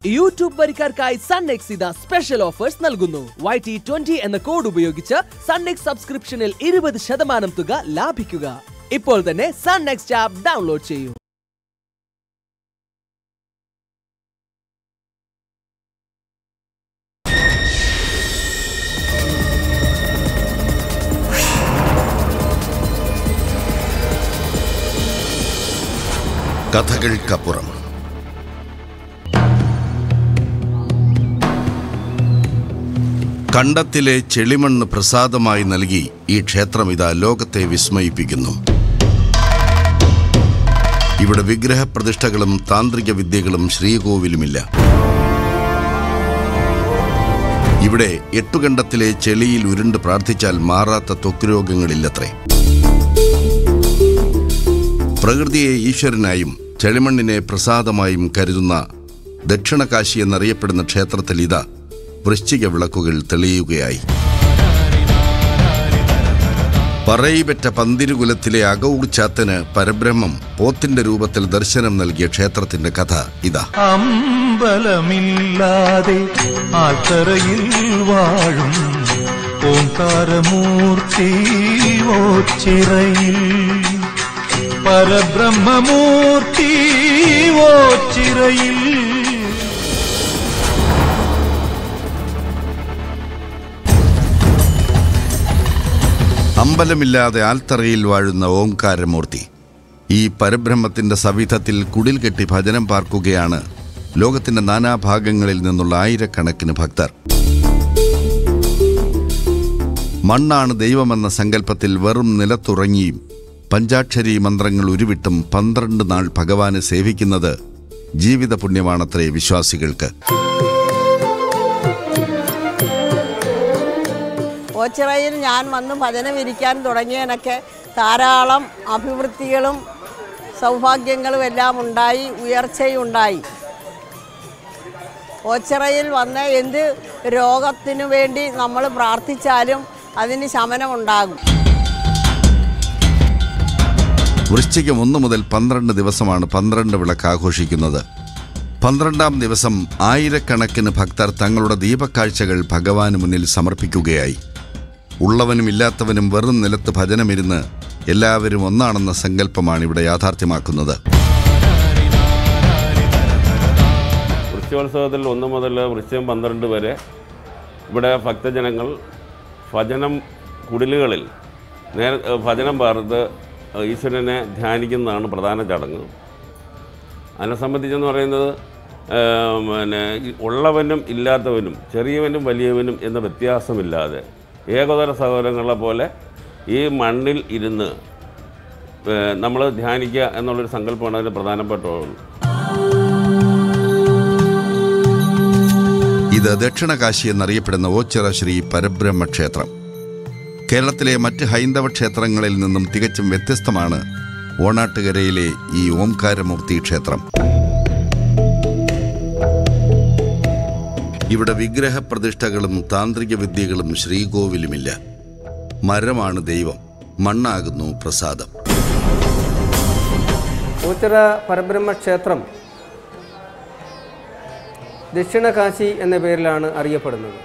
YouTube വരിക്കാർക്കായി സൺനെക്സ് ഇതാ special offers നൽകുന്നു വൈ ടി ട്വന്റി എന്ന കോഡ് ഉപയോഗിച്ച് സൺനെക്സ് സബ്സ്ക്രിപ്ഷനിൽ ഇരുപത് ശതമാനം തുക ലാഭിക്കുക ഇപ്പോൾ തന്നെ സൺനെക്സ്റ്റ് ആപ്പ് ഡൗൺലോഡ് ചെയ്യൂ കഥകൾക്കപ്പുറം കണ്ടത്തിലെ ചെളിമണ്ണ് പ്രസാദമായി നൽകി ഈ ക്ഷേത്രം ഇതാ ലോകത്തെ വിസ്മയിപ്പിക്കുന്നു ഇവിടെ വിഗ്രഹപ്രതിഷ്ഠകളും താന്ത്രിക വിദ്യകളും ശ്രീകോവിലുമില്ല ഇവിടെ എട്ടുകണ്ടത്തിലെ ചെളിയിൽ ഉരുണ്ട് പ്രാർത്ഥിച്ചാൽ മാറാത്ത ത്വക്ക് രോഗങ്ങളില്ലത്രേ പ്രകൃതിയെ ഈശ്വരനായും ചെളിമണ്ണിനെ പ്രസാദമായും കരുതുന്ന ദക്ഷിണകാശി എന്നറിയപ്പെടുന്ന ക്ഷേത്രത്തിൽ ഇതാ വൃശ്ചിക വിളക്കുകൾ തെളിയുകയായി പറയിപെറ്റ പന്തിരുകുലത്തിലെ അകൗർ ചാത്തന് പരബ്രഹ്മം പോത്തിന്റെ രൂപത്തിൽ ദർശനം നൽകിയ ക്ഷേത്രത്തിന്റെ കഥ ഇതാ അമ്പലമില്ലാതെ ആൽത്തറയിൽ വാഴും ഓംകാരമൂർത്തി ഓച്ചിറയിൽ പരബ്രഹ്മമൂർത്തി ഓച്ചിറയിൽ അമ്പലമില്ലാതെ ആൽത്തറയിൽ വാഴുന്ന ഓംകാരമൂർത്തി ഈ പരബ്രഹ്മത്തിന്റെ സവിധത്തിൽ കുടിൽ കെട്ടി ഭജനം പാർക്കുകയാണ് ലോകത്തിന്റെ നാനാഭാഗങ്ങളിൽ നിന്നുള്ള ആയിരക്കണക്കിന് ഭക്തർ മണ്ണാണ് ദൈവമെന്ന സങ്കല്പത്തിൽ വെറും നിലത്തുറങ്ങിയും പഞ്ചാക്ഷരി മന്ത്രങ്ങൾ ഉരുവിട്ടും പന്ത്രണ്ട് നാൾ ഭഗവാനെ സേവിക്കുന്നത് ജീവിത പുണ്യമാണത്രേ വിശ്വാസികൾക്ക് ഓച്ചിറയിൽ ഞാൻ വന്ന് ഭജനം ഇരിക്കാൻ തുടങ്ങിയതിനൊക്കെ ധാരാളം അഭിവൃദ്ധികളും സൗഭാഗ്യങ്ങളും എല്ലാം ഉണ്ടായി ഉയർച്ചയും ഉണ്ടായി ഓച്ചിറയിൽ വന്ന് എന്ത് രോഗത്തിനു വേണ്ടി നമ്മൾ പ്രാർത്ഥിച്ചാലും അതിന് ശമനമുണ്ടാകും വൃശ്ചികം ഒന്ന് മുതൽ പന്ത്രണ്ട് ദിവസമാണ് പന്ത്രണ്ട് വിളക്ക് ആഘോഷിക്കുന്നത് പന്ത്രണ്ടാം ദിവസം ആയിരക്കണക്കിന് ഭക്തർ തങ്ങളുടെ ദീപക്കാഴ്ചകൾ ഭഗവാന് മുന്നിൽ സമർപ്പിക്കുകയായി ഉള്ളവനും ഇല്ലാത്തവനും വെറും നിലത്ത് ഭജനമിരുന്ന് എല്ലാവരും ഒന്നാണെന്ന സങ്കല്പമാണ് ഇവിടെ യാഥാർത്ഥ്യമാക്കുന്നത് വൃശ്ചോത്സവത്തിൽ ഒന്ന് മുതൽ വൃശ്ചികം പന്ത്രണ്ട് വരെ ഇവിടെ ഭക്തജനങ്ങൾ ഭജനം കുടിലുകളിൽ നേര ഭജനം പാർത്ത് ഈശ്വരനെ ധ്യാനിക്കുന്നതാണ് പ്രധാന ചടങ്ങ് അതിനെ സംബന്ധിച്ചെന്ന് പറയുന്നത് ആ, പിന്നെ ഈ ഉള്ളവനും ഇല്ലാത്തവനും ചെറിയവനും വലിയവനും എന്ന വ്യത്യാസമില്ലാതെ ഏകോദര സഹോദരങ്ങളെ പോലെ ഈ മണ്ണിൽ ഇരുന്ന് നമ്മൾ ധ്യാനിക്കുക എന്നുള്ളൊരു സങ്കല്പമാണ് അതിൽ പ്രധാനപ്പെട്ടുള്ളത് ഇത് ദക്ഷിണകാശി എന്നറിയപ്പെടുന്ന ഓച്ചിറ ശ്രീ പരബ്രഹ്മ ക്ഷേത്രം കേരളത്തിലെ മറ്റ് ഹൈന്ദവ ക്ഷേത്രങ്ങളിൽ നിന്നും തികച്ചും വ്യത്യസ്തമാണ് ഓണാട്ടുകരയിലെ ഈ ഓംകാരമൂർത്തി ക്ഷേത്രം ഇവിടെ വിഗ്രഹപ്രതിഷ്ഠകളും താന്ത്രിക വിദ്യകളും ശ്രീകോവിലുമില്ല മരമാണ് ദൈവം മണ്ണാകുന്നു പ്രസാദം ഊച്ചറ പരബ്രഹ്മ ക്ഷേത്രം ദക്ഷിണകാശി എന്ന പേരിലാണ് അറിയപ്പെടുന്നത്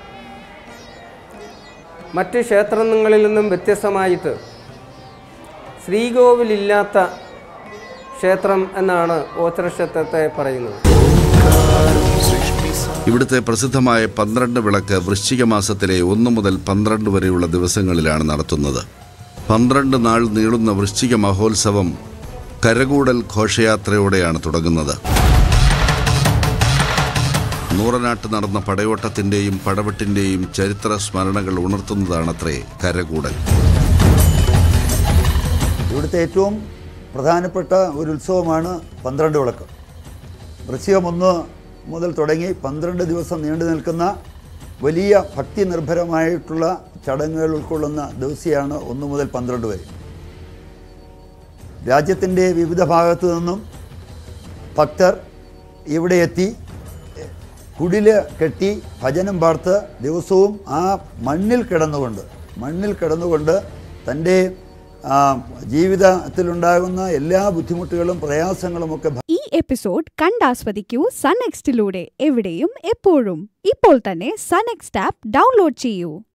മറ്റ് ക്ഷേത്രങ്ങളിൽ നിന്നും വ്യത്യസ്തമായിട്ട് ശ്രീകോവിലില്ലാത്ത ക്ഷേത്രം എന്നാണ് ഓച്ചറ ക്ഷേത്രത്തെ പറയുന്നത് ഇവിടുത്തെ പ്രസിദ്ധമായ പന്ത്രണ്ട് വിളക്ക് വൃശ്ചിക മാസത്തിലെ ഒന്ന് മുതൽ പന്ത്രണ്ട് വരെയുള്ള ദിവസങ്ങളിലാണ് നടത്തുന്നത് പന്ത്രണ്ട് നാൾ നീളുന്ന വൃശ്ചിക മഹോത്സവം കരകൂടൽ ഘോഷയാത്രയോടെയാണ് തുടങ്ങുന്നത് നൂറനാട്ട് നടന്ന പടയോട്ടത്തിൻ്റെയും പടവെട്ടിൻ്റെയും ചരിത്ര സ്മരണകൾ ഉണർത്തുന്നതാണത്രേ കരകൂടൽ ഇവിടുത്തെ ഏറ്റവും പ്രധാനപ്പെട്ട ഒരു ഉത്സവമാണ് പന്ത്രണ്ട് വിളക്ക് വൃശ്ചികം ഒന്ന് മുതൽ തുടങ്ങി പന്ത്രണ്ട് ദിവസം നീണ്ടു നിൽക്കുന്ന വലിയ ഭക്തി നിർഭരമായിട്ടുള്ള ചടങ്ങുകൾ ഉൾക്കൊള്ളുന്ന ദിവസമാണ് ഒന്ന് മുതൽ പന്ത്രണ്ട് വരെ രാജ്യത്തിൻ്റെ വിവിധ ഭാഗത്തു നിന്നും ഭക്തർ ഇവിടെ എത്തി കുടില് കെട്ടി ഭജനം പാർത്ത് ദിവസവും ആ മണ്ണിൽ കിടന്നുകൊണ്ട് മണ്ണിൽ കിടന്നുകൊണ്ട് തൻ്റെ ആ, ജീവിതത്തിലുണ്ടാകുന്ന എല്ലാ ബുദ്ധിമുട്ടുകളും പ്രയാസങ്ങളുമൊക്കെ ഈ എപ്പിസോഡ് കണ്ടാസ്വദിക്കൂ സൺ നെക്സ്റ്റിലൂടെ എവിടെയും എപ്പോഴും ഇപ്പോൾ തന്നെ സൺ നെക്സ്റ്റ് ആപ്പ് ഡൗൺലോഡ് ചെയ്യൂ